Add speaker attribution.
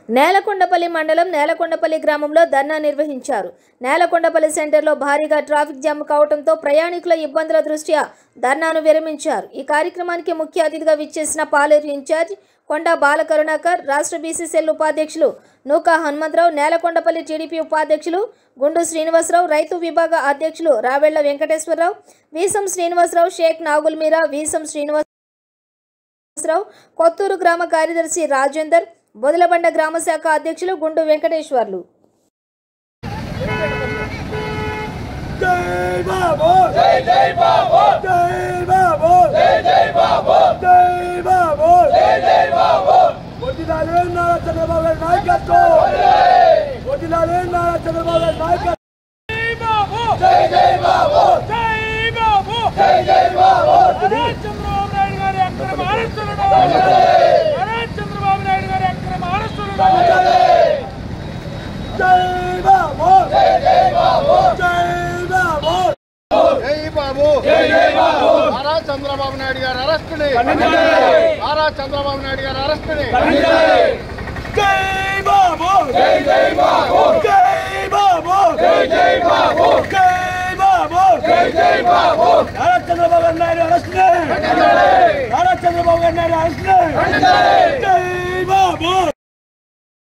Speaker 1: నేలకొండపల్లి మండలం నేలకొండపల్లి గ్రామంలో ధర్నా నిర్వహించారు నేలకొండపల్లి సెంటర్లో భారీగా ట్రాఫిక్ జామ్ కావడంతో ప్రయాణికుల ఇబ్బందుల దృష్ట్యా ధర్నాను విరమించారు ఈ కార్యక్రమానికి ముఖ్య అతిథిగా విచ్చేసిన పాలేరు ఇన్ఛార్జ్ కొండ బాలకరుణాకర్ రాష్ట్ర బీసీసీఎల్ ఉపాధ్యక్షులు నూకా హనుమంతరావు నేలకొండపల్లి టీడీపీ ఉపాధ్యక్షులు గుండు శ్రీనివాసరావు రైతు విభాగ అధ్యక్షులు రావెళ్ల వెంకటేశ్వరరావు వీసం శ్రీనివాసరావు షేక్ నాగుల్ మీరా వీసం శ్రీనివాసరావు కొత్తూరు గ్రామ కార్యదర్శి రాజేందర్ బొదలబండ గ్రామ శాఖ అధ్యక్షులు గుండు వెంకటేశ్వర్లు
Speaker 2: జై బాబు జై జై బాబు జై బాబు జై జై బాబు జై బాబు జై జై బాబు వదిలాలే నారా చంద్రబాబు గారి నాయకత్వం వదిలాలే నారా చంద్రబాబు గారి నాయకత్వం జై బాబు జై జై బాబు జై బాబు జై జై బాబు చంద్రబాబు నాయుడు గారి అక్రమ అరెస్టులను చంద్రబాబు నాయుడు గారి అక్రమ అరెస్టులను జై బాబు జై జై బాబు జై బాబు
Speaker 3: జై బాబు జై జై బాబు నారా చంద్రబాబు నాయుడు గారు అరెస్టుని నారా చంద్రబాబు నాయుడు గారు అరెస్టుని
Speaker 2: జై బాబు జై జై బాబు జై బాబు జై జై బాబు జై బాబు జై జై బాబు నారా చంద్రబాబు గారి నాయుడు అరెస్ట్ నారా చంద్రబాబు గారి నాయుడు అరెస్ట్ జై బాబు